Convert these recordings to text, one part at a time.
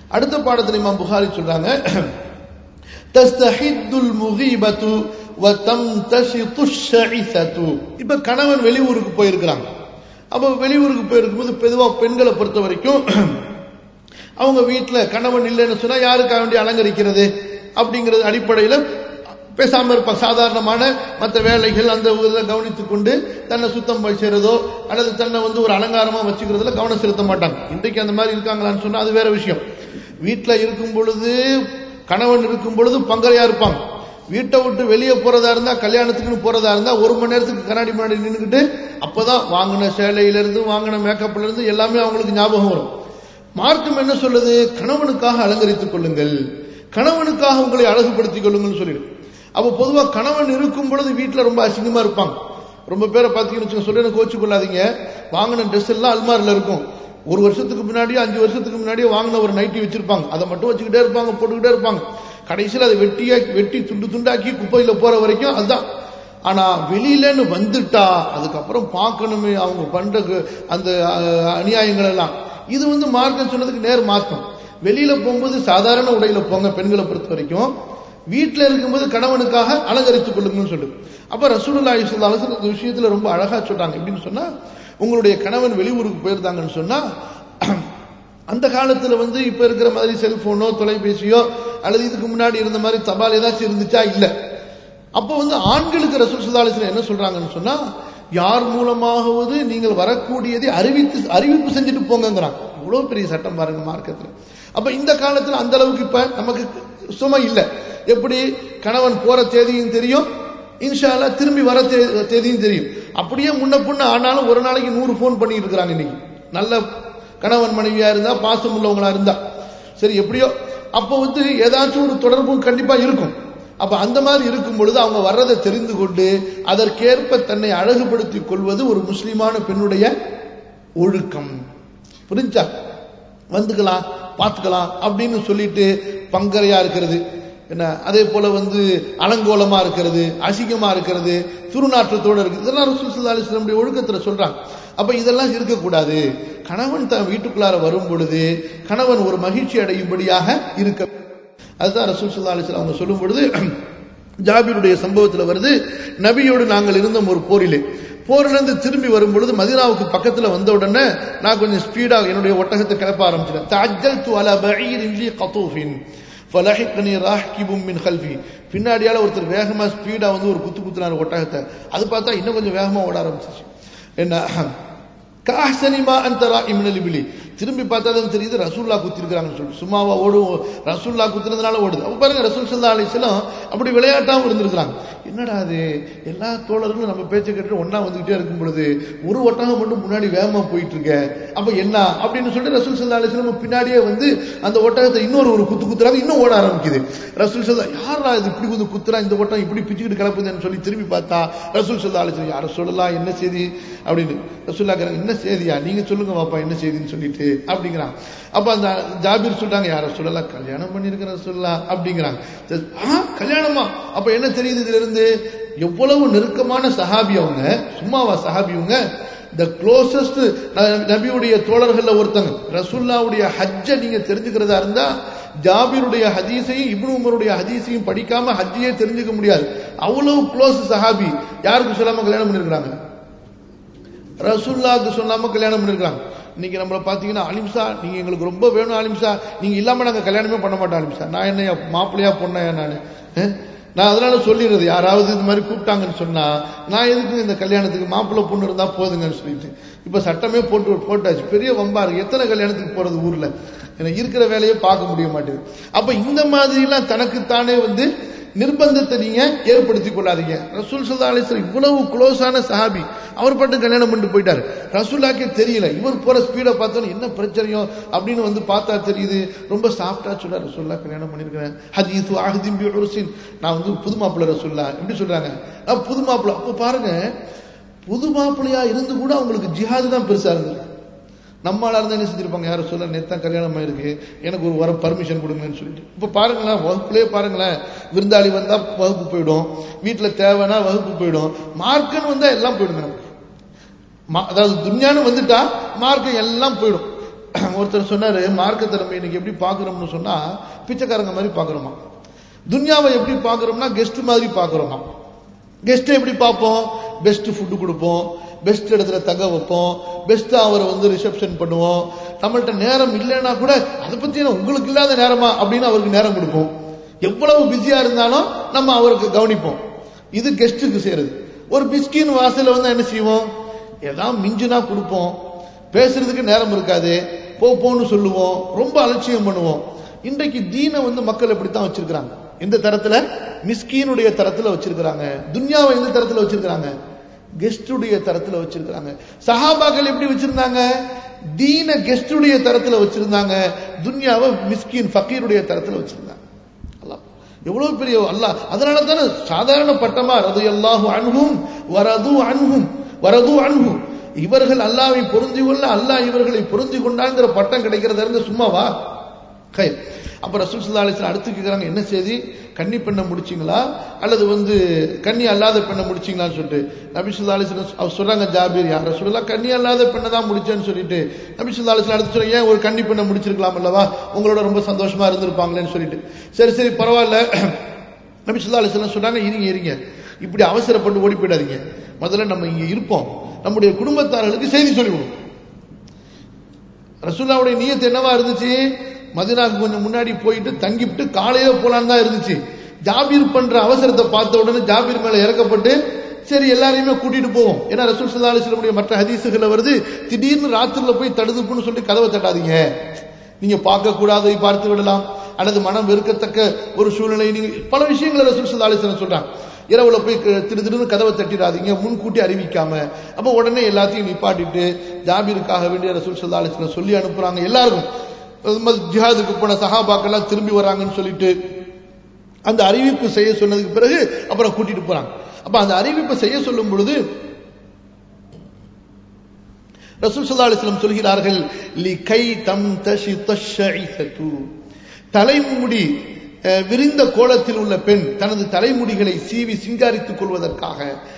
அடுத்த பாடத்தில் இமாம் புகாரி சொல்றாங்க தஸ்தஹித்துல் முகீபத்து வ தம்தஷித்து ஷஇஸத்து இப்ப கணவன் வெளியூருக்கு போயிருக்கிறாங்க அப்ப வெளியூருக்கு போயிருக்கும்போது பொதுவா பெண்களை பொறுத்த வரைக்கும் அவங்க வீட்டுல கணவன் இல்லைன்னு சொன்னா யாருக்காக வேண்டி அலங்கரிக்கிறது அப்படிங்கிறது அடிப்படையில பேசாம இருப்பாங்க சாதாரணமான மற்ற வேலைகள் அந்த இதை கவனித்துக் கொண்டு தன்னை சுத்தம் செய்யறதோ அல்லது தன்னை வந்து ஒரு அலங்காரமா வச்சுக்கிறதுல கவனம் செலுத்த மாட்டாங்க இன்றைக்கு அந்த மாதிரி இருக்காங்களான்னு சொன்னா அது வேற விஷயம் வீட்டுல இருக்கும் பொழுது கணவன் இருக்கும் பொழுது பங்கரையா இருப்பாங்க வீட்டை விட்டு வெளியே போறதா இருந்தா கல்யாணத்துக்குன்னு போறதா இருந்தா ஒரு மணி நேரத்துக்கு கண்ணாடி முன்னாடி நின்றுக்கிட்டு அப்பதான் வாங்கின சேலையில இருந்து வாங்கின மேக்கப்ல இருந்து எல்லாமே அவங்களுக்கு ஞாபகம் வரும் மார்க்கம் என்ன சொல்லுது கணவனுக்காக அலங்கரித்துக் கொள்ளுங்கள் கணவனுக்காக உங்களை அழகுபடுத்திக் கொள்ளுங்கள் சொல்லிடு அப்ப பொதுவா கணவன் இருக்கும் பொழுது வீட்டுல ரொம்ப அசிங்கமா இருப்பாங்க ரொம்ப பேரை பார்த்தீங்கன்னு சொல்லி கோச்சு கொள்ளாதீங்க வாங்கின ட்ரெஸ் எல்லாம் அல்மாரில் இருக்கும் ஒரு வருஷத்துக்கு முன்னாடியே அஞ்சு வருஷத்துக்கு முன்னாடியே வாங்கின ஒரு நைட்டி வச்சிருப்பாங்க அதை மட்டும் வச்சுக்கிட்டே இருப்பாங்க போட்டுக்கிட்டே இருப்பாங்க கடைசியில் அதை வெட்டியா வெட்டி துண்டு துண்டாக்கி குப்பையில போற வரைக்கும் அதுதான் ஆனா வெளியிலன்னு வந்துட்டா அதுக்கப்புறம் பார்க்கணுமே அவங்க பண்ற அந்த அநியாயங்கள் எல்லாம் இது வந்து மார்க்கம் சொன்னதுக்கு நேர் மாற்றம் வெளியில போகும்போது சாதாரண உடையில போங்க பெண்களை பொறுத்த வரைக்கும் வீட்டில் இருக்கும்போது கணவனுக்காக அலங்கரித்துக் கொள்ளுங்கன்னு சொல்லு அப்ப ரசூலுல்லா இஸ்லாஸ் இந்த விஷயத்துல ரொம்ப அழகா சொல்றாங்க எப்படின்னு சொன்னா உங்களுடைய கணவன் வெளியூருக்கு போயிருந்தாங்கன்னு சொன்னா அந்த காலத்துல வந்து இப்ப இருக்கிற மாதிரி செல்போனோ தொலைபேசியோ அல்லது இதுக்கு முன்னாடி இருந்த மாதிரி தபால் ஏதாச்சும் இருந்துச்சா இல்ல அப்ப வந்து ஆண்களுக்கு ரசூல் சுல்லாலிஸ்ல என்ன சொல்றாங்கன்னு சொன்னா யார் மூலமாகவது நீங்கள் வரக்கூடியதை அறிவித்து அறிவிப்பு செஞ்சுட்டு போங்கிறாங்க இவ்வளவு பெரிய சட்டம் பாருங்க மார்க்கத்துல அப்ப இந்த காலத்துல அந்த அளவுக்கு இப்ப நமக்கு சுமை இல்லை எப்படி கணவன் போற தேதியும் தெரியும் இன்ஷால்லா திரும்பி வர தேதியும் தெரியும் அப்படியே முன்ன புண்ண ஆனாலும் ஒரு நாளைக்கு நூறு போன் பண்ணிட்டு இருக்கிறாங்க இன்னைக்கு நல்ல கணவன் மனைவியா இருந்தா பாசம் உள்ளவங்களா இருந்தா சரி எப்படியோ அப்போ வந்து ஏதாச்சும் ஒரு தொடர்பும் கண்டிப்பா இருக்கும் அப்ப அந்த மாதிரி இருக்கும் பொழுது அவங்க வர்றதை தெரிந்து கொண்டு அதற்கேற்ப தன்னை அழகுபடுத்திக் கொள்வது ஒரு முஸ்லிமான பெண்ணுடைய ஒழுக்கம் புரிஞ்சா வந்துக்கலாம் பார்த்துக்கலாம் அப்படின்னு சொல்லிட்டு பங்கரையா இருக்கிறது என்ன அதே போல வந்து அலங்கோலமா இருக்கிறது அசிங்கமா இருக்கிறது துருநாற்றத்தோட இருக்குது இதெல்லாம் ரசூல் அலிஸ்லமுடைய ஒழுக்கத்துல சொல்றாங்க அப்ப இதெல்லாம் இருக்கக்கூடாது கணவன் தன் வீட்டுக்குள்ளார வரும் பொழுது கணவன் ஒரு மகிழ்ச்சி அடையும்படியாக இருக்க அதுதான் ரசூல் சுல்லா அலிஸ்லாம் அவங்க சொல்லும் பொழுது ஜாபிருடைய சம்பவத்தில் வருது நபியோடு நாங்கள் இருந்தோம் ஒரு போரிலே போரிலிருந்து திரும்பி வரும் பொழுது மதினாவுக்கு பக்கத்துல வந்த உடனே நான் கொஞ்சம் ஸ்பீடா என்னுடைய ஒட்டகத்தை கிளப்ப ஆரம்பிச்சிட்டேன் தஜல் து அல பஈர் இன்லி கதூஃபின் ஃபலஹிக்னி ராஹ்கிபும் மின் கல்வி பின்னாடியால ஒருத்தர் வேகமா ஸ்பீடா வந்து ஒரு குத்து குத்துனார் ஒட்டகத்தை அது பார்த்தா இன்னும் கொஞ்சம் வேகமா ஓட ஆரம்பிச்சிச்சு என்ன காசனிமா அந்தரா இம்னலிபிலி திரும்பி பார்த்தா தான் தெரியுது ரசூல்லா குத்திருக்கிறாங்கன்னு சொல்லிட்டு சும்மாவா ஓடும் ரசூல்லா குத்துனதுனால ஓடுது அப்ப பாருங்க ரசூல் சல்லா அலிஸ்லாம் அப்படி விளையாட்டாவும் இருந்திருக்கிறாங்க என்னடா அது எல்லா தோழர்களும் நம்ம பேச்சை கேட்டு ஒன்னா வந்துகிட்டே இருக்கும் பொழுது ஒரு ஒட்டகம் மட்டும் முன்னாடி வேகமா போயிட்டு இருக்க அப்ப என்ன அப்படின்னு சொல்லிட்டு ரசூல் சல்லா அலிஸ்லாம் பின்னாடியே வந்து அந்த ஒட்டகத்தை இன்னொரு ஒரு குத்து குத்துறாங்க இன்னும் ஓட ஆரம்பிக்குது ரசூல் சல்லா யாரா இது இப்படி வந்து குத்துறா இந்த ஒட்டம் இப்படி பிச்சுக்கிட்டு கிளப்புதுன்னு சொல்லி திரும்பி பார்த்தா ரசூல் சல்லா அலிஸ்லாம் யார சொல்லலாம் என்ன செய்தி அப்படின்னு ரசூல்லா என்ன செய்தியா நீங்க சொல்லுங்க பாப்பா என்ன செய்தின்னு சொல்லிட்டு அப்படிங்கிறாங்க அப்ப அந்த ஜாபீர் சொல்றாங்க யார சொல்லலாம் கல்யாணம் பண்ணிருக்கிற சொல்லலாம் அப்படிங்கிறாங்க கல்யாணமா அப்ப என்ன தெரியுது இதுல இருந்து எவ்வளவு நெருக்கமான சஹாபி அவங்க சும்மாவா சஹாபி அவங்க த க்ளோசஸ்ட் நபியுடைய தோழர்கள்ல ஒருத்தங்க ரசுல்லாவுடைய ஹஜ்ஜ நீங்க தெரிஞ்சுக்கிறதா இருந்தா ஜாபீருடைய ஹதீஸையும் இப்னு உமருடைய ஹதீஸையும் படிக்காம ஹஜ்ஜையே தெரிஞ்சுக்க முடியாது அவ்வளவு க்ளோஸ் சஹாபி யாருக்கு சொல்லாம கல்யாணம் பண்ணிருக்கிறாங்க ரசுல்லாவுக்கு சொல்லாம கல்யாணம் பண்ணிருக்காங்க இன்னைக்கு நம்மள பாத்தீங்கன்னா அலிம்சா நீங்க எங்களுக்கு ரொம்ப வேணும் அலிம்சா நீங்க இல்லாம நாங்க கல்யாணமே பண்ண மாட்டோம் அலிம்சா நான் என்ன மாப்பிள்ளையா பொண்ணையா நான் நான் அதனால சொல்லிடுறது யாராவது இந்த மாதிரி கூப்பிட்டாங்கன்னு சொன்னா நான் எதுக்கு இந்த கல்யாணத்துக்கு மாப்பிள்ளை பொண்ணு இருந்தா போதுங்கன்னு சொல்லிட்டு இப்ப சட்டமே போட்டு போட்டாச்சு பெரிய வம்பா இருக்கு எத்தனை கல்யாணத்துக்கு போறது ஊர்ல எனக்கு இருக்கிற வேலையை பார்க்க முடிய மாட்டேங்குது அப்ப இந்த மாதிரி எல்லாம் தனக்குத்தானே வந்து நிர்பந்தத்தை நீங்க ஏற்படுத்தி கொள்ளாதீங்க ரசூல் சல்லா அலிஸ்லாம் இவ்வளவு க்ளோஸான சஹாபி அவர் பாட்டு கல்யாணம் பண்ணிட்டு போயிட்டாரு ரசூலாக்கே தெரியல இவர் போற ஸ்பீடை பார்த்தோன்னு என்ன பிரச்சனையோ அப்படின்னு வந்து பார்த்தா தெரியுது ரொம்ப சாஃப்டா சொல்ல ரசூல்லா கல்யாணம் பண்ணிருக்கிறேன் ஹதீசு அஹதிம்பி உருசின் நான் வந்து புது மாப்பிள்ள ரசூல்லா எப்படி சொல்றாங்க புது மாப்பிள்ள அப்போ பாருங்க புது மாப்பிள்ளையா இருந்து கூட அவங்களுக்கு ஜிஹாது தான் பெருசா இருந்தது நம்மளால இருந்தா என்ன செஞ்சிருப்பாங்க யாரும் சொல்ல நேத்தான் கல்யாணம் ஆயிருக்கு எனக்கு ஒரு வர பர்மிஷன் கொடுங்கன்னு சொல்லிட்டு இப்ப பாருங்களேன் வகுப்புலயே பாருங்களேன் விருந்தாளி வந்தா வகுப்பு போயிடும் வீட்டுல தேவைன்னா வகுப்பு போயிடும் மார்க்கன் வந்தா எல்லாம் போயிடுங்க அதாவது துன்யான்னு வந்துட்டா மார்க்கம் எல்லாம் போயிடும் ஒருத்தர் சொன்னாரு மார்க்கத்தை நம்ம இன்னைக்கு எப்படி பார்க்குறோம்னு சொன்னா பிச்சைக்காரங்க மாதிரி பார்க்குறோமா துன்யாவை எப்படி பார்க்குறோம்னா கெஸ்ட் மாதிரி பார்க்குறோமா கெஸ்ட்டை எப்படி பார்ப்போம் பெஸ்ட் ஃபுட்டு கொடுப்போம் பெஸ்ட் இடத்துல தங்க வைப்போம் பெஸ்ட் அவரை வந்து ரிசப்ஷன் பண்ணுவோம் நம்மள்ட்ட நேரம் இல்லைன்னா கூட அதை பத்தி என்ன உங்களுக்கு இல்லாத நேரமா அப்படின்னு அவருக்கு நேரம் கொடுப்போம் எவ்வளவு பிஸியா இருந்தாலும் நம்ம அவருக்கு கவனிப்போம் இது கெஸ்ட்டுக்கு செய்யறது ஒரு பிஸ்கின் வாசல்ல வந்து என்ன செய்வோம் ஏதாவது மிஞ்சுனா கொடுப்போம் பேசுறதுக்கு நேரம் இருக்காது போ போன்னு சொல்லுவோம் ரொம்ப அலட்சியம் பண்ணுவோம் இன்றைக்கு தீனை வந்து மக்கள் எப்படித்தான் வச்சிருக்கிறாங்க எந்த தரத்துல மிஸ்கீனுடைய தரத்துல வச்சிருக்கிறாங்க துன்யாவை எந்த தரத்துல வச்சிருக்கிறாங்க கெஸ்டுடைய தரத்துல வச்சிருக்கிறாங்க சஹாபாக்கள் எப்படி வச்சிருந்தாங்க தீன கெஸ்டுடைய தரத்துல வச்சிருந்தாங்க துன்யாவை மிஸ்கீன் ஃபக்கீருடைய தரத்துல வச்சிருந்தாங்க அல்லாஹ் எவ்வளவு பெரிய அல்லாஹ் அதனால தானே சாதாரண பட்டமா ரது அல்லாஹு அன்ஹும் வரது அன்ஹும் வரது அன்ஹும் இவர்கள் அல்லாவை பொருந்தி கொள்ள அல்லாஹ் இவர்களை பொருந்தி கொண்டாங்கிற பட்டம் கிடைக்கிறதா இருந்து சும்மாவா கை அப்ப ரசூல் சல்லா அலிஸ்லாம் அடுத்து கேட்குறாங்க என்ன செய்தி கன்னி பெண்ணை முடிச்சிங்களா அல்லது வந்து கன்னி அல்லாத பெண்ணை முடிச்சிங்களான்னு சொல்லிட்டு நபி சொல்லா அலிஸ்லாம் அவர் சொல்றாங்க ஜாபீர் யார் சொல்லலாம் கன்னி அல்லாத பெண்ணை தான் முடிச்சேன்னு சொல்லிட்டு நபி சொல்லா அலிஸ்லாம் அடுத்து சொல்ல ஏன் ஒரு கன்னி பெண்ணை முடிச்சிருக்கலாம் அல்லவா உங்களோட ரொம்ப சந்தோஷமா இருந்திருப்பாங்களேன்னு சொல்லிட்டு சரி சரி பரவாயில்ல நபி சொல்லா அலிஸ்லாம் சொன்னாங்க இருங்க இருங்க இப்படி அவசரப்பட்டு ஓடி போயிடாதீங்க முதல்ல நம்ம இங்க இருப்போம் நம்முடைய குடும்பத்தார்களுக்கு செய்தி சொல்லிவிடும் ரசூல்லாவுடைய நீயத்து என்னவா இருந்துச்சு மதினாக்கு கொஞ்சம் முன்னாடி போயிட்டு தங்கிவிட்டு காலையில போலான்னு தான் இருந்துச்சு ஜாபீர் பண்ற அவசரத்தை பார்த்த உடனே ஜாபீர் மேல இறக்கப்பட்டு சரி எல்லாரையுமே கூட்டிட்டு போவோம் ஏன்னா ரசூல் சல்லா அலிஸ்லமுடைய மற்ற ஹதீசுகளை வருது திடீர்னு ராத்திரில போய் தடுதுப்புன்னு சொல்லி கதவை தட்டாதீங்க நீங்க பார்க்க கூடாதை பார்த்து விடலாம் அல்லது மனம் வெறுக்கத்தக்க ஒரு சூழ்நிலை நீங்க பல விஷயங்களை ரசூல் சல்லா அலிஸ்லாம் சொல்றாங்க இரவுல போய் திரு திருன்னு கதவை தட்டிடாதீங்க முன்கூட்டி அறிவிக்காம அப்ப உடனே எல்லாத்தையும் நிப்பாட்டிட்டு ஜாபீருக்காக வேண்டிய ரசூல் சல்லா அலிஸ்லாம் சொல்லி அனுப்புறாங்க எல்லாருக்கும் ஜிஹாதுக்கு போன சஹாபாக்கெல்லாம் திரும்பி வராங்கன்னு சொல்லிட்டு அந்த அறிவிப்பு செய்ய சொன்னதுக்கு பிறகு அப்புறம் கூட்டிட்டு போறாங்க அப்ப அந்த அறிவிப்பை செய்ய சொல்லும் பொழுது ரசூல் சல்லா அலிஸ்லம் சொல்கிறார்கள் லி கை தம் தஷி தஷு தலைமுடி விரிந்த கோலத்தில் உள்ள பெண் தனது தலைமுடிகளை சீவி சிங்காரித்துக் கொள்வதற்காக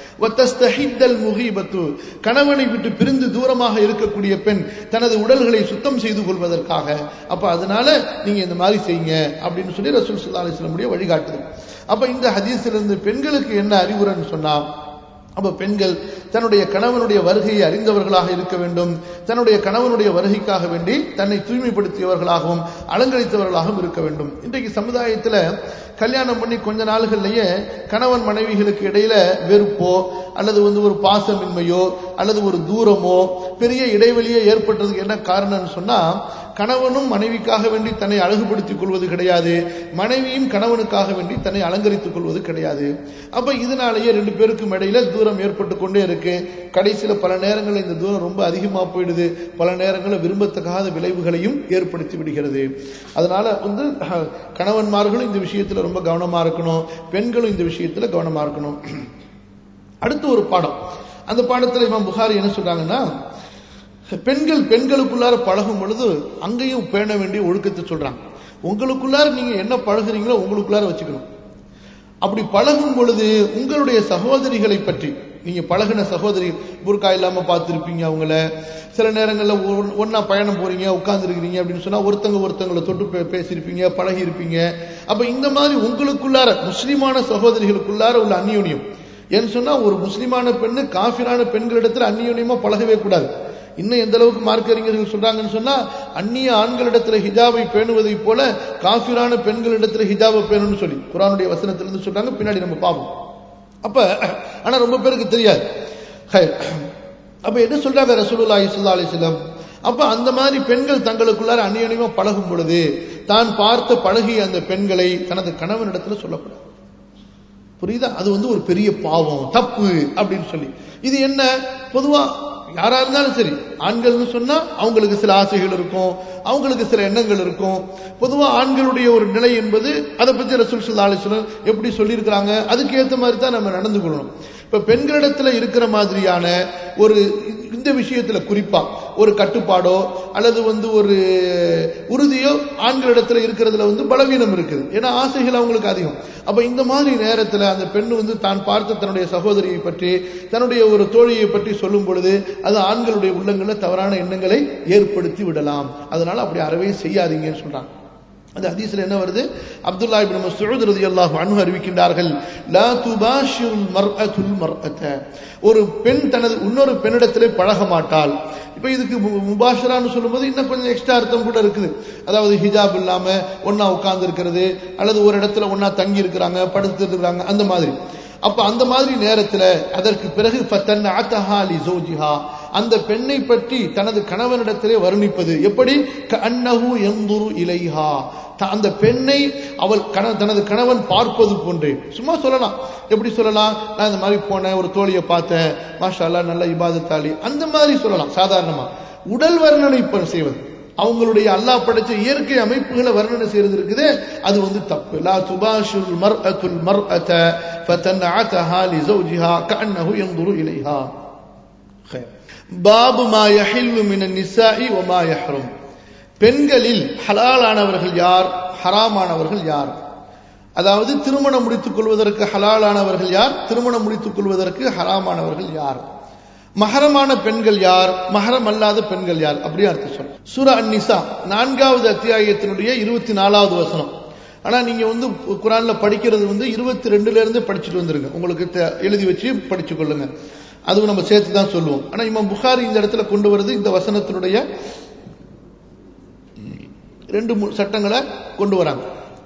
முகீபத்து கணவனை விட்டு பிரிந்து தூரமாக இருக்கக்கூடிய பெண் தனது உடல்களை சுத்தம் செய்து கொள்வதற்காக அப்ப அதனால நீங்க இந்த மாதிரி செய்யுங்க அப்படின்னு சொல்லி ரசூல் சுல்லா அலிஸ்லமுடைய வழிகாட்டுதல் அப்ப இந்த ஹதீஸ்ல இருந்து பெண்களுக்கு என்ன அறிவுரைன்னு சொன்னா அப்ப பெண்கள் தன்னுடைய கணவனுடைய வருகையை அறிந்தவர்களாக இருக்க வேண்டும் தன்னுடைய கணவனுடைய வருகைக்காக வேண்டி தன்னை தூய்மைப்படுத்தியவர்களாகவும் அலங்கரித்தவர்களாகவும் இருக்க வேண்டும் இன்றைக்கு சமுதாயத்துல கல்யாணம் பண்ணி கொஞ்ச நாள்கள்லயே கணவன் மனைவிகளுக்கு இடையில வெறுப்போ அல்லது வந்து ஒரு பாசமின்மையோ அல்லது ஒரு தூரமோ பெரிய இடைவெளியோ ஏற்பட்டதுக்கு என்ன காரணம்னு சொன்னா கணவனும் மனைவிக்காக வேண்டி தன்னை அழகுபடுத்திக் கொள்வது கிடையாது மனைவியும் கணவனுக்காக வேண்டி தன்னை அலங்கரித்துக் கொள்வது கிடையாது அப்ப இதனாலேயே ரெண்டு பேருக்கும் இடையில தூரம் ஏற்பட்டு கொண்டே இருக்கு கடைசியில பல நேரங்களில் இந்த தூரம் ரொம்ப அதிகமா போயிடுது பல நேரங்களில் விரும்பத்தகாத விளைவுகளையும் ஏற்படுத்தி விடுகிறது அதனால வந்து கணவன்மார்களும் இந்த விஷயத்துல ரொம்ப கவனமா இருக்கணும் பெண்களும் இந்த விஷயத்துல கவனமா இருக்கணும் அடுத்து ஒரு பாடம் அந்த பாடத்துல இமாம் புகாரி என்ன சொல்றாங்கன்னா பெண்கள் பெண்களுக்குள்ளார பழகும் பொழுது அங்கேயும் பேண வேண்டிய ஒழுக்கத்தை சொல்றாங்க உங்களுக்குள்ளார நீங்க என்ன பழகுறீங்களோ உங்களுக்குள்ளார வச்சுக்கணும் அப்படி பழகும் பொழுது உங்களுடைய சகோதரிகளை பற்றி நீங்க பழகின சகோதரி புர்கா இல்லாம பார்த்துருப்பீங்க அவங்கள சில நேரங்கள்ல ஒன்னா பயணம் போறீங்க உட்கார்ந்துருக்கிறீங்க அப்படின்னு சொன்னா ஒருத்தங்க ஒருத்தங்களை தொட்டு பேசியிருப்பீங்க பழகி இருப்பீங்க அப்ப இந்த மாதிரி உங்களுக்குள்ளார முஸ்லிமான சகோதரிகளுக்குள்ளார உள்ள அந்நியோனியம் ஏன்னு சொன்னா ஒரு முஸ்லிமான பெண்ணு காஃபிரான பெண்களிடத்துல அந்நியோனியமா பழகவே கூடாது இன்னும் எந்த அளவுக்கு மார்க் அறிஞர்கள் சொல்றாங்கன்னு சொன்னா அந்நிய ஆண்களிடத்துல ஹிஜாபை பேணுவதை போல காஃபிரான பெண்களிடத்துல ஹிஜாபை பேணும்னு சொல்லி குரானுடைய வசனத்திலிருந்து சொல்றாங்க பின்னாடி நம்ம பார்ப்போம் அப்ப ஆனா ரொம்ப பேருக்கு தெரியாது அப்ப என்ன சொல்றாங்க ரசூலுல்லாஹி ஸல்லல்லாஹு அலைஹி வஸல்லம் அப்ப அந்த மாதிரி பெண்கள் தங்களுக்குள்ளார அந்நியனியமா பழகும் பொழுது தான் பார்த்த பழகிய அந்த பெண்களை தனது கணவனிடத்துல சொல்லக்கூடாது புரியுதா அது வந்து ஒரு பெரிய பாவம் தப்பு அப்படின்னு சொல்லி இது என்ன பொதுவா யாரா இருந்தாலும் சரி ஆண்கள்னு சொன்னா அவங்களுக்கு சில ஆசைகள் இருக்கும் அவங்களுக்கு சில எண்ணங்கள் இருக்கும் பொதுவா ஆண்களுடைய ஒரு நிலை என்பது அதை பத்தி ரசூல் சல்லா அலிஸ்லம் எப்படி சொல்லியிருக்கிறாங்க அதுக்கு ஏற்ற மாதிரி தான் நம்ம நடந்து கொள்ளணும் இப்ப பெண்களிடத்துல இருக்கிற மாதிரியான ஒரு இந்த விஷயத்துல குறிப்பா ஒரு கட்டுப்பாடோ அல்லது வந்து ஒரு உறுதியோ ஆண்களிடத்துல இருக்கிறதுல வந்து பலவீனம் இருக்குது ஏன்னா ஆசைகள் அவங்களுக்கு அதிகம் அப்ப இந்த மாதிரி நேரத்துல அந்த பெண் வந்து தான் பார்த்த தன்னுடைய சகோதரியை பற்றி தன்னுடைய ஒரு தோழியை பற்றி சொல்லும் பொழுது அது ஆண்களுடைய உள்ளங்களை மனசுகளில் தவறான எண்ணங்களை ஏற்படுத்தி விடலாம் அதனால அப்படி அறவே செய்யாதீங்கன்னு சொல்றாங்க அந்த ஹதீஸ்ல என்ன வருது அப்துல்லா இப்னு மஸ்ஊத் ரலியல்லாஹு அன்ஹு அறிவிக்கின்றார்கள் லா துபாஷிருல் மர்அத்துல் மர்அத ஒரு பெண் தனது இன்னொரு பெண்ணிடத்திலே பழக மாட்டாள் இப்போ இதுக்கு மு- முபாஷரான்னு சொல்லும்போது இன்னும் கொஞ்சம் எக்ஸ்ட்ரா அர்த்தம் கூட இருக்குது அதாவது ஹிஜாப் இல்லாம ஒண்ணா உட்கார்ந்து இருக்கிறது அல்லது ஒரு இடத்துல ஒண்ணா தங்கி இருக்கிறாங்க படுத்து இருக்கிறாங்க அந்த மாதிரி அப்ப அந்த மாதிரி நேரத்துல அதற்கு பிறகு ஃபத்தன் அத்தஹா லி ஜோஜிஹா அந்த பெண்ணை பற்றி தனது கணவனிடத்திலே வர்ணிப்பது எப்படி அன்னஹு எந்துரு இலைஹா த- அந்த பெண்ணை அவள் கண தனது கணவன் பார்ப்பது போன்று சும்மா சொல்லலாம் எப்படி சொல்லலாம் நான் இந்த மாதிரி போனேன் ஒரு தோழியை பார்த்தேன் மாஷா அல்லாஹ் நல்ல இபாதத்தாளி அந்த மாதிரி சொல்லலாம் சாதாரணமா உடல் வர்ணனை இப்ப செய்வது அவங்களுடைய அல்லாஹ் படைச்ச இயற்கை அமைப்புகளை வர்ணனை செய்யறது இருக்குது அது வந்து தப்பு லா துபாஷுல் மர்அத்துல் மர்அத ஃபதன்அதஹா லி ஜௌஜிஹா கஅன்னஹு யன்ظر இலைஹா خير பாபு மா யஹில்லு மினன் நிசாஇ வ மா யஹ்ரும் பெண்களில் ஹலாலானவர்கள் யார் ஹராமானவர்கள் யார் அதாவது திருமணம் முடித்துக் கொள்வதற்கு ஹலாலானவர்கள் யார் திருமணம் முடித்துக் கொள்வதற்கு ஹராமானவர்கள் யார் மஹரமான பெண்கள் யார் மஹரம் அல்லாத பெண்கள் யார் அப்படியே அர்த்தம் சொல்ல சூரா அந்நிசா நான்காவது அத்தியாயத்தினுடைய இருபத்தி நாலாவது வசனம் ஆனா நீங்க வந்து குரான்ல படிக்கிறது வந்து இருபத்தி ரெண்டுல இருந்து படிச்சுட்டு வந்துருங்க உங்களுக்கு தெ- எழுதி வச்சு படிச்சு கொள்ளுங்க அதுவும் நம்ம சேர்த்து தான் சொல்லுவோம் ஆனா இமாம் புகாரி இந்த இடத்துல கொண்டு வருது இந்த வசனத்தினுடைய ரெண்டு மூணு சட்டங்களை கொண்டு வராங்க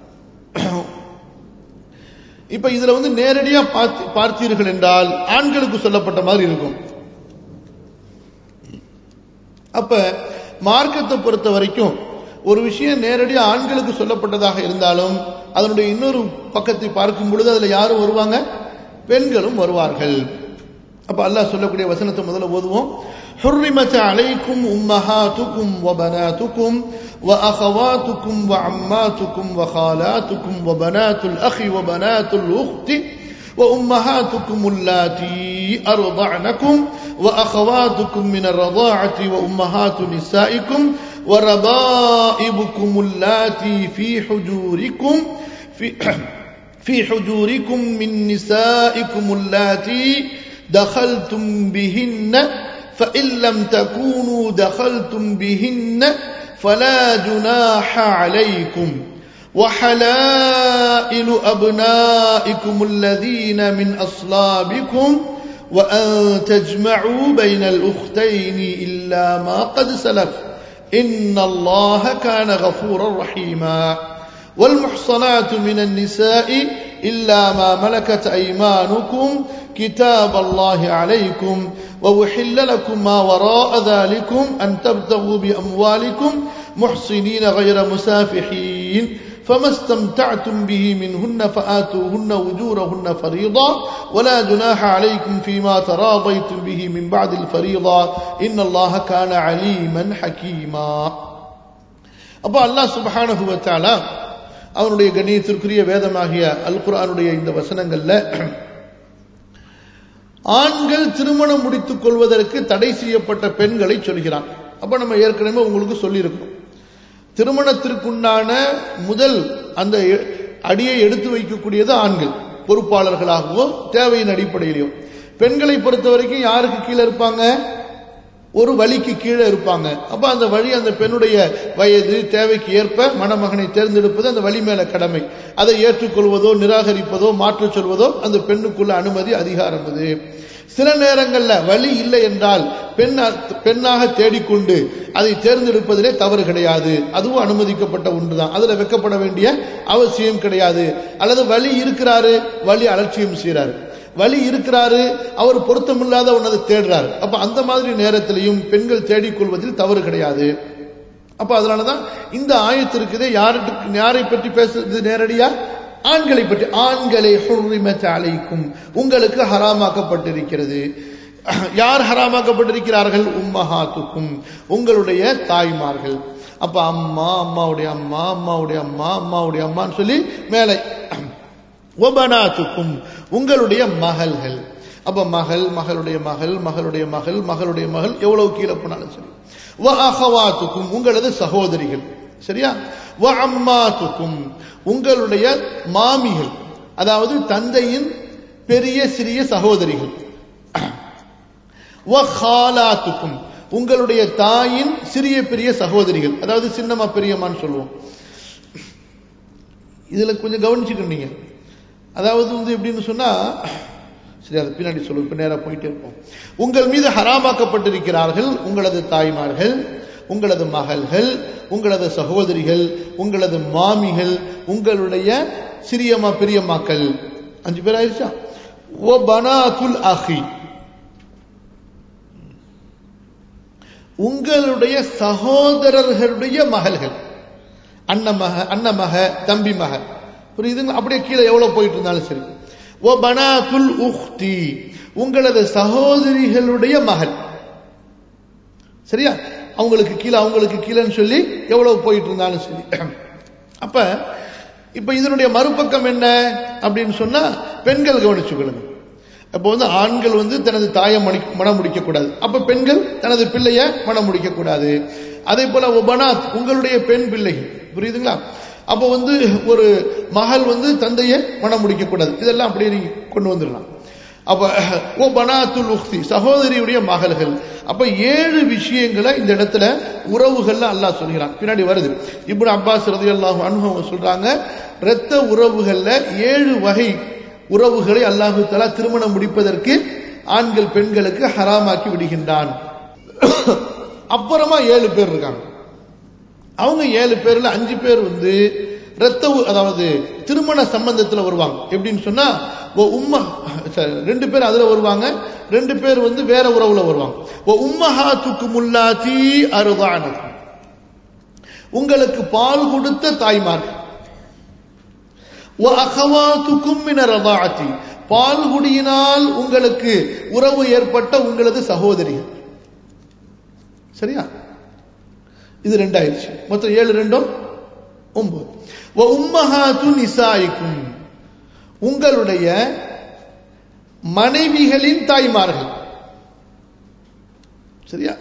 இப்ப இதுல வந்து நேரடியா பார்த்து பார்த்தீர்கள் என்றால் ஆண்களுக்கு சொல்லப்பட்ட மாதிரி இருக்கும் அப்ப மார்க்கத்தை பொறுத்த வரைக்கும் ஒரு விஷயம் நேரடியா ஆண்களுக்கு சொல்லப்பட்டதாக இருந்தாலும் அதனுடைய இன்னொரு பக்கத்தை பார்க்கும் பொழுது அதுல யாரும் வருவாங்க பெண்களும் வருவார்கள் அப்ப அல்லாஹ் சொல்லக்கூடிய வசனத்தை முதல்ல ஓதுவோம் حرمت عليكم أمهاتكم وبناتكم وأخواتكم وعماتكم وخالاتكم وبنات الأخ وبنات الأخت وأمهاتكم اللاتي أرضعنكم وأخواتكم من الرضاعة وأمهات نسائكم وربائبكم اللاتي في حجوركم في في حجوركم من نسائكم اللاتي دخلتم بهن فإن لم تكونوا دخلتم بهن فلا جناح عليكم وحلائل أبنائكم الذين من أصلابكم وأن تجمعوا بين الأختين إلا ما قد سلف إن الله كان غفورا رحيما والمحصنات من النساء إلا ما ملكت أيمانكم كتاب الله عليكم وأحل لكم ما وراء ذلكم أن تبتغوا بأموالكم محصنين غير مسافحين فما استمتعتم به منهن فآتوهن أجورهن فريضة ولا جناح عليكم فيما تراضيتم به من بعد الفريضة إن الله كان عليما حكيما அப்போ அல்லாஹ் சுபஹானஹு வ தஆலா அவனுடைய கண்ணியத்திற்குரிய வேதமாகிய அல் குர்ஆனுடைய இந்த வசனங்கள்ல ஆண்கள் திருமணம் முடித்துக் கொள்வதற்கு தடை செய்யப்பட்ட பெண்களை சொல்கிறான் அப்ப நம்ம ஏற்கனவே உங்களுக்கு சொல்லியிருக்கோம் திருமணத்திற்குண்டான முதல் அந்த எ- அடியை எடுத்து வைக்கக்கூடியது ஆண்கள் பொறுப்பாளர்களாகவோ தேவையின் அடிப்படையிலையோ பெண்களை பொறுத்த வரைக்கும் யாருக்கு கீழே இருப்பாங்க ஒரு வழிக்கு கீழே இருப்பாங்க அப்ப அந்த வழி அந்த பெண்ணுடைய வயது தேவைக்கு ஏற்ப மணமகனை தேர்ந்தெடுப்பது அந்த வழி மேல கடமை அதை ஏற்றுக்கொள்வதோ நிராகரிப்பதோ மாற்றச் சொல்வதோ அந்த பெண்ணுக்குள்ள அனுமதி அதிகாரம் அது சில நேரங்கள்ல வழி இல்லை என்றால் பெண் பெண்ணாக தேடிக்கொண்டு அதை தேர்ந்தெடுப்பதிலே தவறு கிடையாது அதுவும் அனுமதிக்கப்பட்ட ஒன்றுதான் அதுல வெக்கப்பட வேண்டிய அவசியம் கிடையாது அல்லது வழி இருக்கிறாரு வழி அலட்சியம் செய்யறாரு வழி இருக்கிறாரு அவர் பொருத்தமில்லாத ஒன்னதை தேடுறாரு அப்ப அந்த மாதிரி நேரத்திலையும் பெண்கள் தேடிக்கொள்வதில் தவறு கிடையாது அப்ப அதனாலதான் இந்த ஆயத்து இருக்குதே யாருக்கு யாரை பற்றி பேசுறது நேரடியா ஆண்களை பற்றி ஆண்களை ஹுர்ரிமத் அலைக்கும் உங்களுக்கு ஹராமாக்கப்பட்டிருக்கிறது யார் ஹராமாக்கப்பட்டிருக்கிறார்கள் உம்மஹாத்துக்கும் உங்களுடைய தாய்மார்கள் அப்ப அம்மா அம்மாவுடைய அம்மா அம்மாவுடைய அம்மா அம்மாவுடைய அம்மான்னு சொல்லி மேலே ஒபனாத்துக்கும் உங்களுடைய மகள்கள் அப்ப மகள் மகளுடைய மகள் மகளுடைய மகள் மகளுடைய மகள் எவ்வளவு கீழே போனாலும் சரி வ அகவாத்துக்கும் உங்களது சகோதரிகள் சரியா வ அம்மாத்துக்கும் உங்களுடைய மாமிகள் அதாவது தந்தையின் பெரிய சிறிய சகோதரிகள் வ ஹாலாத்துக்கும் உங்களுடைய தாயின் சிறிய பெரிய சகோதரிகள் அதாவது சின்னம்மா பெரியம்மான்னு சொல்லுவோம் இதுல கொஞ்சம் கவனிச்சுக்கணும் நீங்க அதாவது வந்து எப்படின்னு சொன்னா சரி அது பின்னாடி சொல்லுவோம் இப்ப நேரா போயிட்டே இருப்போம் உங்கள் மீது ஹராமாக்கப்பட்டிருக்கிறார்கள் உங்களது தாய்மார்கள் உங்களது மகள்கள் உங்களது சகோதரிகள் உங்களது மாமிகள் உங்களுடைய சிறியம்மா பெரியம்மாக்கள் அஞ்சு பேர் ஆயிடுச்சா ஓ பனாத்துல் அஹி உங்களுடைய சகோதரர்களுடைய மகள்கள் அண்ணமக அண்ணமக தம்பி மக புரியுதுங்க அப்படியே கீழே எவ்வளவு போயிட்டு இருந்தாலும் சரி ஓ பனாத்துல் உஹ்தி உங்களது சகோதரிகளுடைய மகள் சரியா அவங்களுக்கு கீழே அவங்களுக்கு கீழேன்னு சொல்லி எவ்வளவு போயிட்டு இருந்தாலும் சரி அப்ப இப்ப இதனுடைய மறுபக்கம் என்ன அப்படின்னு சொன்னா பெண்கள் கவனிச்சுக்கொள்ளுங்க அப்போ வந்து ஆண்கள் வந்து தனது தாயை மணி மனம் முடிக்க கூடாது அப்ப பெண்கள் தனது பிள்ளைய மனம் முடிக்க கூடாது அதே போல ஒபனாத் உங்களுடைய பெண் பிள்ளைகள் புரியுதுங்களா அப்போ வந்து ஒரு மகள் வந்து தந்தையை மனம் முடிக்க கூடாது இதெல்லாம் அப்படியே நீங்க கொண்டு வந்துடலாம் அப்ப ஓ பனாத்துல் உக்தி சகோதரியுடைய மகள்கள் அப்ப ஏழு விஷயங்களை இந்த இடத்துல உறவுகள்ல அல்லாஹ் சொல்கிறான் பின்னாடி வருது இப்னு அப்பாஸ் ரதியல்லாஹு அன்ஹு அவங்க சொல்றாங்க இரத்த உறவுகள்ல ஏழு வகை உறவுகளை அல்லாஹு தலா திருமணம் முடிப்பதற்கு ஆண்கள் பெண்களுக்கு ஹராமாக்கி விடுகின்றான் அப்புறமா ஏழு பேர் இருக்காங்க அவங்க ஏழு பேர்ல அஞ்சு பேர் வந்து ரத்த அதாவது திருமண சம்பந்தத்துல வருவாங்க எப்படின்னு சொன்னா உம்மா ரெண்டு பேர் அதுல வருவாங்க ரெண்டு பேர் வந்து வேற உறவுல வருவாங்க ஓ உம்மஹாத்துக்கு முல்லாத்தி அருதான உங்களுக்கு பால் கொடுத்த தாய்மார்கள் ஓ அகவாத்துக்கும் மினரதாத்தி பால் குடியினால் உங்களுக்கு உறவு ஏற்பட்ட உங்களது சகோதரிகள் சரியா இது ரெண்டாயிருச்சு மொத்தம் ஏழு ரெண்டும் ஒன்பது உம்மஹாத்து நிசாய்க்கும் உங்களுடைய மனைவிகளின் தாய்மார்கள் சரியா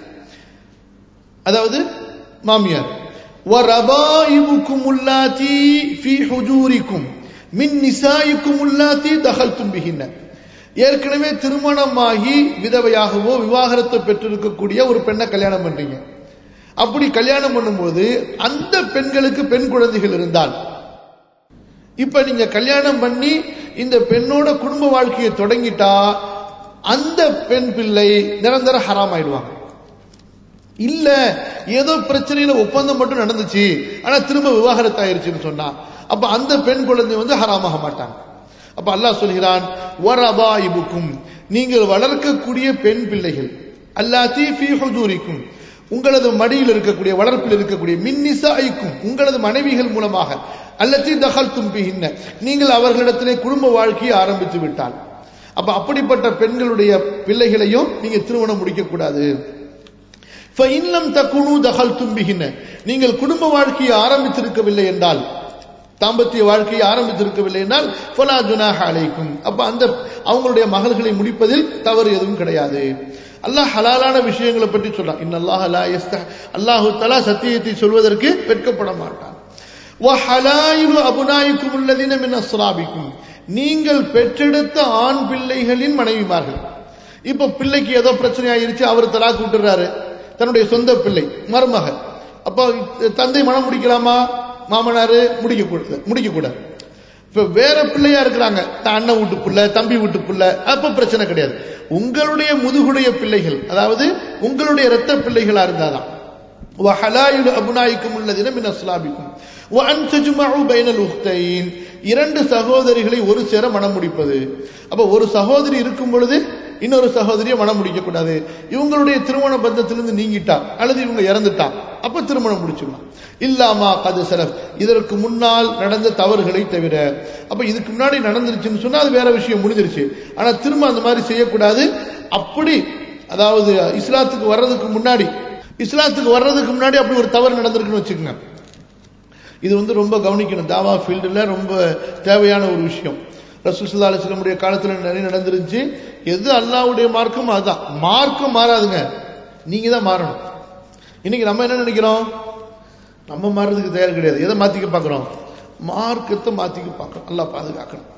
அதாவது மாமியார் وَرَبَائِبُكُمُ اللَّاتِي فِي حُجُورِكُمْ மின் நிசாயிக்கும் உள்ளாத்தி தகல்தும் பிகின்ன ஏற்கனவே திருமணமாகி விதவையாகவோ விவாகரத்தை பெற்றிருக்கக்கூடிய ஒரு பெண்ணை கல்யாணம் பண்றீங்க அப்படி கல்யாணம் பண்ணும்போது அந்த பெண்களுக்கு பெண் குழந்தைகள் இருந்தால் இப்ப நீங்க கல்யாணம் பண்ணி இந்த பெண்ணோட குடும்ப வாழ்க்கையை தொடங்கிட்டா அந்த பெண் பிள்ளை நிரந்தர ஹராம் ஆயிடுவாங்க இல்ல ஏதோ பிரச்சனையில ஒப்பந்தம் மட்டும் நடந்துச்சு ஆனா திரும்ப விவாகரத்து ஆயிருச்சுன்னு சொன்னா அப்ப அந்த பெண் குழந்தை வந்து ஹராமாக மாட்டாங்க அப்ப அல்லாஹ் சொல்கிறான் வரபாயிபுக்கும் நீங்கள் வளர்க்கக்கூடிய பெண் பிள்ளைகள் அல்லாத்தி ஃபீ ஹுதூரிக்கும் உங்களது மடியில் இருக்கக்கூடிய வளர்ப்பில் இருக்கக்கூடிய மின்னிசாய்க்கும் உங்களது மனைவிகள் மூலமாக அல்லத்தி தகல் தும்பிகின்ன நீங்கள் அவர்களிடத்திலே குடும்ப வாழ்க்கையை ஆரம்பித்து விட்டால் அப்ப அப்படிப்பட்ட பெண்களுடைய பிள்ளைகளையும் நீங்க திருமணம் முடிக்க கூடாது இன்னம் தக்குணு தகல் தும்பிகின்ன நீங்கள் குடும்ப வாழ்க்கையை ஆரம்பித்திருக்கவில்லை என்றால் தாம்பத்திய வாழ்க்கையை ஆரம்பித்திருக்கவில்லை என்றால் ஃபலா ஜுனாஹ அலைக்கும் அப்ப அந்த அவங்களுடைய மகள்களை முடிப்பதில் தவறு எதுவும் கிடையாது அல்லாஹ் ஹலாலான விஷயங்களை பற்றி சொல்றான் இன்னல்லாஹ் லா யஸ்தஹ் அல்லாஹு தஆலா சத்தியத்தை சொல்வதற்கு வெட்கப்பட மாட்டான் வஹலாயிலு அபுனாயிக்கும் உள்ளதின மின் அஸ்ராபிக்கும் நீங்கள் பெற்றெடுத்த ஆண் பிள்ளைகளின் மனைவிமார்கள் இப்ப பிள்ளைக்கு ஏதோ பிரச்சனை ஆயிருச்சு அவர் தலாக்கு விட்டுறாரு தன்னுடைய சொந்த பிள்ளை மருமகள் அப்ப தந்தை மனம் முடிக்கலாமா மாமனாரு முடிக்க கூடாது முடிக்க கூடாது இப்ப வேற பிள்ளையா இருக்கிறாங்க அண்ணன் வீட்டு பிள்ளை தம்பி வீட்டு பிள்ளை அப்ப பிரச்சனை கிடையாது உங்களுடைய முதுகுடைய பிள்ளைகள் அதாவது உங்களுடைய இரத்த பிள்ளைகளா இருந்தாதான் வஹலாயுல் அபுனாய்க்கும் உள்ளதின மின் அஸ்லாபிக்கும் வஅன் தஜ்மஉ பைனல் உக்தைன் இரண்டு சகோதரிகளை ஒரு சேர மனம் முடிப்பது அப்ப ஒரு சகோதரி இருக்கும் பொழுது இன்னொரு சகோதரியை மனம் முடிக்க கூடாது இவங்களுடைய திருமண பந்தத்திலிருந்து நீங்கிட்டா அல்லது இவங்க இறந்துட்டா அப்ப திருமணம் முடிச்சுக்கலாம் இல்லாமா கது செலப் இதற்கு முன்னால் நடந்த தவறுகளை தவிர அப்ப இதுக்கு முன்னாடி நடந்துருச்சுன்னு சொன்னா அது வேற விஷயம் முடிஞ்சிருச்சு ஆனா திரும்ப அந்த மாதிரி செய்யக்கூடாது அப்படி அதாவது இஸ்லாத்துக்கு வர்றதுக்கு முன்னாடி இஸ்லாத்துக்கு வர்றதுக்கு முன்னாடி அப்படி ஒரு தவறு நடந்திருக்குன்னு வச்சுக்கோங்க இது வந்து ரொம்ப கவனிக்கணும் தாவா ஃபீல்டுல ரொம்ப தேவையான ஒரு விஷயம் ரசூசுல்லா அலிஸ்லமுடைய காலத்துல நிறைய நடந்துருந்துச்சு எது அல்லாவுடைய மார்க்கம் அதுதான் மார்க்கம் மாறாதுங்க நீங்க தான் மாறணும் இன்னைக்கு நம்ம என்ன நினைக்கிறோம் நம்ம மாறுறதுக்கு தயார் கிடையாது எதை மாத்திக்க பார்க்கிறோம் மார்க்கத்தை மாத்திக்க பார்க்கணும் நல்லா பாதுகாக்கணும்